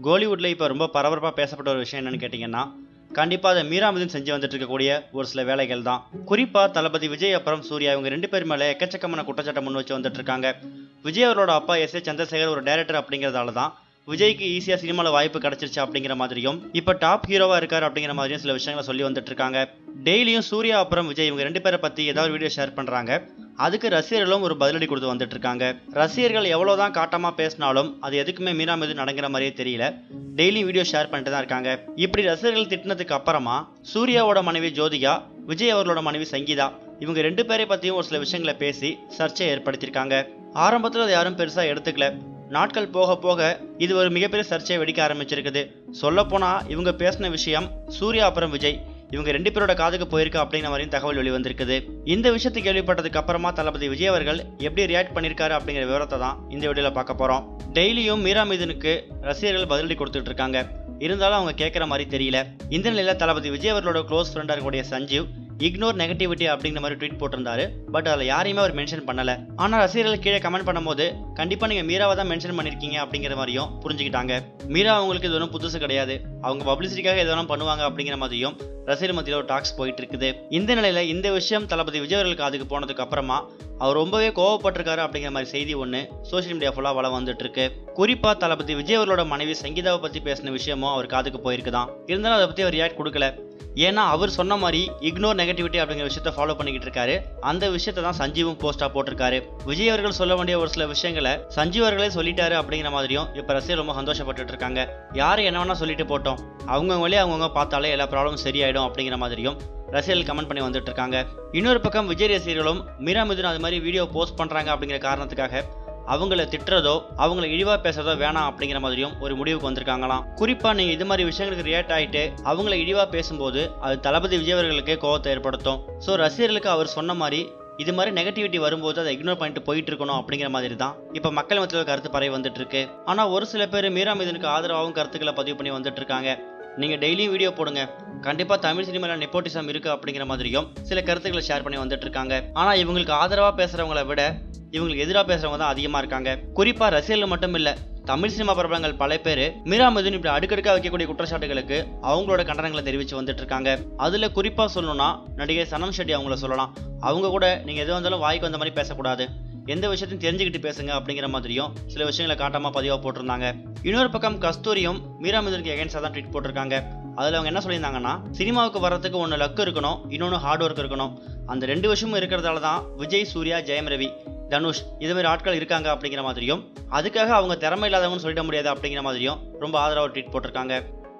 கோலிவுட்டில் இப்போ ரொம்ப பரபரப்பாக பேசப்பட்ட ஒரு விஷயம் என்னன்னு கேட்டிங்கன்னா கண்டிப்பாக அதை மீராமதின் செஞ்சு வந்துட்டு இருக்கக்கூடிய ஒரு சில வேலைகள் தான் குறிப்பாக தளபதி விஜய் அப்புறம் சூர்யா இவங்க ரெண்டு பேர் மேலே எக்கச்சக்கமான குற்றச்சாட்டை முன் வச்சு வந்துட்டு இருக்காங்க விஜய் அவரோட அப்பா எஸ் ஏ சந்திரசேகர் ஒரு டைரக்டர் அப்படிங்கிறதால தான் விஜய்க்கு ஈஸியாக சினிமாவில் வாய்ப்பு கிடைச்சிருச்சு அப்படிங்கிற மாதிரியும் இப்போ டாப் ஹீரோவாக இருக்கார் அப்படிங்கிற மாதிரியும் சில விஷயங்களை சொல்லி வந்துட்டு இருக்காங்க டெய்லியும் சூர்யா அப்புறம் விஜய் இவங்க ரெண்டு பேரை பற்றி ஏதாவது வீடியோ ஷேர் பண்ணுறாங்க அதுக்கு ரசிகர்களும் ஒரு பதிலடி கொடுத்து வந்துட்டு இருக்காங்க ரசிகர்கள் எவ்வளோதான் காட்டமாக பேசினாலும் அது எதுக்குமே மீறா மீது நடங்கிற மாதிரியே தெரியல டெய்லியும் வீடியோ ஷேர் பண்ணிட்டு தான் இருக்காங்க இப்படி ரசிகர்கள் திட்டினதுக்கு அப்புறமா சூர்யாவோட மனைவி ஜோதிகா விஜய் அவர்களோட மனைவி சங்கீதா இவங்க ரெண்டு பேரை பற்றியும் ஒரு சில விஷயங்களை பேசி சர்ச்சையை ஏற்படுத்தியிருக்காங்க ஆரம்பத்தில் அதை யாரும் பெருசாக எடுத்துக்கல நாட்கள் போக போக இது ஒரு மிகப்பெரிய சர்ச்சையை வெடிக்க ஆரம்பிச்சிருக்குது சொல்லப்போனால் இவங்க பேசின விஷயம் சூர்யா அப்புறம் விஜய் இவங்க ரெண்டு பேரோட காதுக்கு போயிருக்கு அப்படிங்கிற மாதிரியும் தகவல் வெளிவந்திருக்குது இந்த விஷயத்தை கேள்விப்பட்டதுக்கு அப்புறமா தளபதி விஜய் அவர்கள் எப்படி ரியாக்ட் பண்ணியிருக்காரு அப்படிங்கிற விவரத்தை தான் இந்த வீடியோவில் பார்க்க போகிறோம் டெய்லியும் மீரா மீதனுக்கு ரசிகர்கள் பதிலடி கொடுத்துட்டு இருக்காங்க இருந்தாலும் அவங்க கேட்குற மாதிரி தெரியல இந்த நிலையில் தளபதி விஜய் அவர்களோட க்ளோஸ் ஃப்ரெண்டாக இருக்கக்கூடிய சஞ்சீவ் இக்னோர் நெகட்டிவிட்டி அப்படிங்கிற மாதிரி ட்வீட் போட்டிருந்தாரு பட் அதில் யாரையுமே அவர் மென்ஷன் பண்ணல ஆனால் ரசிகர்கள் கீழே கமெண்ட் பண்ணும்போது கண்டிப்பாக நீங்கள் மீராவை தான் மென்ஷன் பண்ணியிருக்கீங்க அப்படிங்கிற மாதிரியும் புரிஞ்சுக்கிட்டாங்க மீரா அவங்களுக்கு இது ஒன்றும் புதுசு கிடையாது அவங்க பப்ளிசிட்டிக்காக எது வேணாலும் பண்ணுவாங்க அப்படிங்கிற மாதிரியும் ரசிகர் மத்தியில் ஒரு டாக்ஸ் போயிட்டு இருக்குது இந்த நிலையில் இந்த விஷயம் தளபதி விஜய் அவர்களுக்கு அதுக்கு போனதுக்கு அப்புறமா அவர் ரொம்பவே கோவப்பட்டிருக்காரு அப்படிங்கிற மாதிரி செய்தி ஒன்று சோஷியல் மீடியா ஃபுல்லாக வளம் வந்துட்டு இருக்கு குறிப்பாக தளபதி விஜய் அவர்களோட மனைவி சங்கீதாவை பற்றி பேசின விஷயமும் அவர் காதுக்கு போயிருக்குதான் இருந்தாலும் அதை பற்றி அவர் ரியாக்ட் கொடுக்கல ஏன்னா அவர் சொன்ன மாதிரி இக்னோர் நெகட்டிவிட்டி அப்படிங்கிற விஷயத்த ஃபாலோ பண்ணிக்கிட்டு இருக்காரு அந்த விஷயத்தை தான் சஞ்சீவும் போஸ்டா போட்டிருக்காரு விஜய் அவர்கள் சொல்ல வேண்டிய ஒரு சில விஷயங்களை சஞ்சீவ் அவர்களே சொல்லிட்டாரு அப்படிங்கிற மாதிரியும் இப்போ ரசிகர் ரொம்ப சந்தோஷப்பட்டுட்டு இருக்காங்க யார் என்ன வேணா சொல்லிட்டு போட்டோம் அவங்கவுங்க வழியே அவங்கவுங்க பார்த்தாலே எல்லா ப்ராப்ளமும் சரியாயிடும் அப்படிங்கிற மாதிரியும் ரசிகர்கள் கமெண்ட் பண்ணி வந்துட்டு இருக்காங்க இன்னொரு பக்கம் விஜய் ரசிகர்களும் மீரா மிதுன் அது மாதிரி வீடியோ போஸ்ட் பண்றாங்க அப்படிங்கிற காரணத்துக்காக அவங்கள திட்டுறதோ அவங்கள இழிவா பேசுறதோ வேணாம் அப்படிங்கிற மாதிரியும் ஒரு முடிவுக்கு வந்திருக்காங்களாம் குறிப்பா நீங்க இது மாதிரி விஷயங்களுக்கு ரியாக்ட் ஆயிட்டு அவங்கள இழிவா பேசும்போது அது தளபதி விஜய் அவர்களுக்கே கோவத்தை ஏற்படுத்தும் ஸோ ரசிகர்களுக்கு அவர் சொன்ன மாதிரி இது மாதிரி நெகட்டிவிட்டி வரும்போது அதை இக்னோர் பண்ணிட்டு போயிட்டு இருக்கணும் அப்படிங்கிற மாதிரி தான் இப்போ மக்கள் மத்தியில் கருத்து பரவி வந்துட்டு இருக்கு ஆனால் ஒரு சில பேர் மீரா மீதனுக்கு ஆதரவாகவும் கருத்துக்களை பதிவு பண்ணி வந்துட்டு இருக்காங்க நீங்கள் டெய்லியும் வீடியோ போடுங்க கண்டிப்பாக தமிழ் சினிமாவில் நெப்போட்டிசம் இருக்கு அப்படிங்கிற மாதிரியும் சில கருத்துக்களை ஷேர் பண்ணி வந்துட்டு இருக்காங்க ஆனால் இவங்களுக்கு ஆதரவாக பேசுகிறவங்கள விட இவங்களுக்கு எதிராக பேசுறவங்க தான் அதிகமாக இருக்காங்க குறிப்பாக ரசிகர்கள் மட்டும் இல்லை தமிழ் சினிமா பிரபலங்கள் பல பேர் மீரா மிதுன் இப்படி அடுக்கடுக்காக வைக்கக்கூடிய குற்றச்சாட்டுகளுக்கு அவங்களோட கண்டனங்களை தெரிவித்து வந்துட்டு இருக்காங்க அதுல குறிப்பா சொல்லணும்னா நடிகை சனம் ஷெட்டி அவங்கள சொல்லலாம் அவங்க கூட நீங்க எது வந்தாலும் வாய்க்கு வந்த மாதிரி பேசக்கூடாது எந்த விஷயத்தையும் தெரிஞ்சுக்கிட்டு பேசுங்க அப்படிங்கிற மாதிரியும் சில விஷயங்களை காட்டாம பதிவா போட்டிருந்தாங்க இன்னொரு பக்கம் கஸ்தூரியும் மீரா மிதுனுக்கு எகென்ஸ்டாக தான் ட்வீட் போட்டிருக்காங்க அதில் அவங்க என்ன சொல்லியிருந்தாங்கன்னா சினிமாவுக்கு வர்றதுக்கு ஒன்று லக் இருக்கணும் இன்னொன்று ஹார்ட் ஒர்க் இருக்கணும் அந்த ரெண்டு விஷயமும் இருக்கிறதால தான் விஜய் சூர்யா ஜெயம் ரவி தனுஷ் இது மாதிரி ஆட்கள் இருக்காங்க அப்படிங்கிற மாதிரியும் அதுக்காக அவங்க திறமை இல்லாதவங்கன்னு சொல்லிட முடியாது அப்படிங்கிற மாதிரியும் ரொம்ப ஆதரவாக ட்வீட் போட்டிருக்காங்க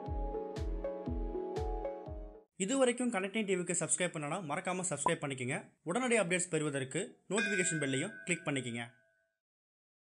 இது வரைக்கும் கனெக்டிங் டிவிக்கு சப்ஸ்கிரைப் பண்ணனா மறக்காமல் சப்ஸ்கிரைப் பண்ணிக்கங்க உடனடி அப்டேட்ஸ் பெறுவதற்கு நோட்டிஃபிகேஷன் பெல்லையும் கிளிக் பண்ணிக்கங்க